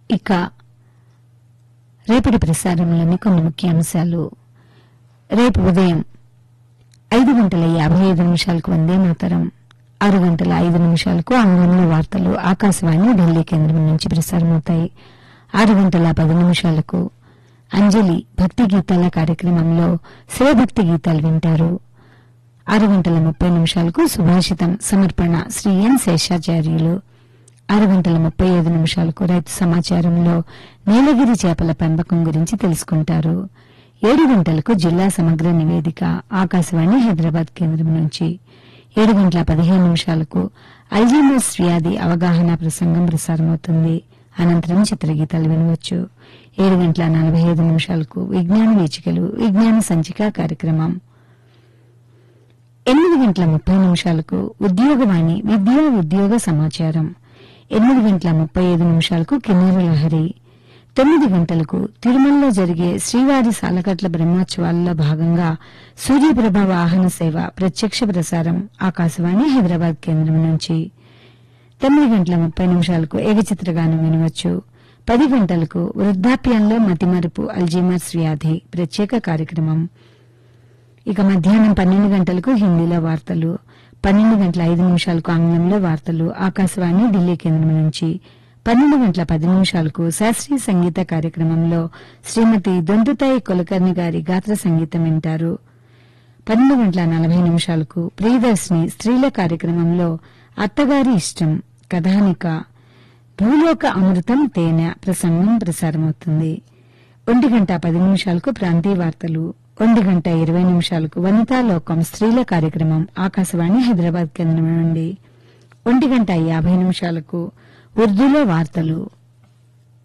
ఇక రేపటి ప్రసారంలోని కొన్ని ముఖ్య అంశాలు రేపు ఉదయం ఐదు గంటల యాభై ఐదు నిమిషాలకు వందే మాతరం ఆరు గంటల ఐదు నిమిషాలకు ఆంగ్లంలో వార్తలు ఆకాశవాణి ఢిల్లీ కేంద్రం నుంచి ప్రసారమవుతాయి ఆరు గంటల పది నిమిషాలకు అంజలి భక్తి గీతాల కార్యక్రమంలో శివభక్తి గీతాలు వింటారు ఆరు గంటల ముప్పై నిమిషాలకు సుభాషితం సమర్పణ శ్రీ ఎన్ శేషాచార్యులు ఆరు గంటల ముప్పై ఐదు నిమిషాలకు రైతు సమాచారంలో నీలగిరి చేపల పెంపకం గురించి తెలుసుకుంటారు ఏడు గంటలకు జిల్లా సమగ్ర నివేదిక ఆకాశవాణి హైదరాబాద్ కేంద్రం నుంచి ఏడు గంటల పదిహేను నిమిషాలకు అల్జీమర్స్ వ్యాధి అవగాహన ప్రసంగం ప్రసారమవుతుంది అనంతరం చిత్రగీతాలు వినవచ్చు ఏడు గంటల నలభై ఐదు నిమిషాలకు విజ్ఞాన వీచికలు విజ్ఞాన సంచిక కార్యక్రమం ఎనిమిది గంటల ముప్పై నిమిషాలకు ఉద్యోగవాణి విద్యా ఉద్యోగ సమాచారం ఎనిమిది గంటల ముప్పై ఐదు నిమిషాలకు కిన్నెర లహరి తొమ్మిది గంటలకు తిరుమలలో జరిగే శ్రీవారి సాలకట్ల బ్రహ్మోత్సవాల్లో భాగంగా సూర్యప్రభ వాహన సేవ ప్రత్యక్ష ప్రసారం ఆకాశవాణి హైదరాబాద్ కేంద్రం నుంచి తొమ్మిది గంటల ముప్పై నిమిషాలకు ఏకచిత్రగానం వినవచ్చు పది గంటలకు వృద్ధాప్యంలో మతిమరుపు అల్జీమర్స్ వ్యాధి ప్రత్యేక కార్యక్రమం ఇక మధ్యాహ్నం పన్నెండు గంటలకు హిందీలో వార్తలు పన్నెండు గంటల ఐదు నిమిషాలకు ఆంగ్లంలో వార్తలు ఆకాశవాణి ఢిల్లీ కేంద్రం నుంచి పన్నెండు గంటల పది నిమిషాలకు శాస్త్రీయ సంగీత కార్యక్రమంలో శ్రీమతి దొంతుతాయి కులకర్ణి గారి గాత్ర సంగీతం వింటారు పన్నెండు గంటల నలభై నిమిషాలకు ప్రియదర్శిని స్త్రీల కార్యక్రమంలో అత్తగారి ఇష్టం కథానిక భూలోక అమృతం తేనె ప్రసంగం ప్రసారమవుతుంది ఒంటి గంట పది నిమిషాలకు ప్రాంతీయ వార్తలు ఒంటి గంట ఇరవై నిమిషాలకు వనితా లోకం స్త్రీల కార్యక్రమం ఆకాశవాణి హైదరాబాద్ కేంద్రం నుండి ఒంటి గంట యాభై నిమిషాలకు ఉర్దూలో వార్తలు